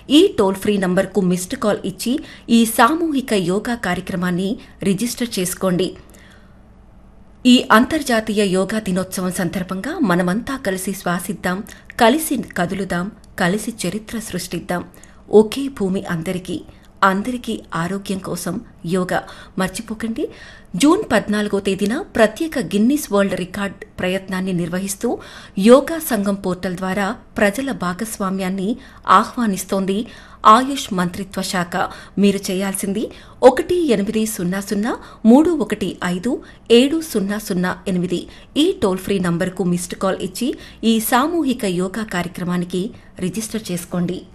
ఈ toll free నంబర్కు missed call ఇచ్చి ఈ సామూహిక యోగా కార్యక్రమాన్ని రిజిస్టర్ చేసుకోండి ఈ అంతర్జాతీయ యోగా దినోత్సవం సందర్భంగా మనమంతా కలిసి శ్వాసిద్దాం కలిసి కదులుదాం కలిసి చరిత్ర సృష్టిద్దాం ఒకే భూమి అందరికీ అందరికీ ఆరోగ్యం కోసం యోగా మర్చిపోకండి జూన్ పద్నాలుగో తేదీన ప్రత్యేక గిన్నిస్ వరల్డ్ రికార్డ్ ప్రయత్నాన్ని నిర్వహిస్తూ యోగా సంఘం పోర్టల్ ద్వారా ప్రజల భాగస్వామ్యాన్ని ఆహ్వానిస్తోంది ఆయుష్ మంత్రిత్వ శాఖ మీరు చేయాల్సింది ఒకటి ఎనిమిది సున్నా సున్నా మూడు ఒకటి ఐదు ఏడు సున్నా సున్నా ఎనిమిది ఈ టోల్ ఫ్రీ నంబర్కు మిస్డ్ కాల్ ఇచ్చి ఈ సామూహిక యోగా కార్యక్రమానికి రిజిస్టర్ చేసుకోండి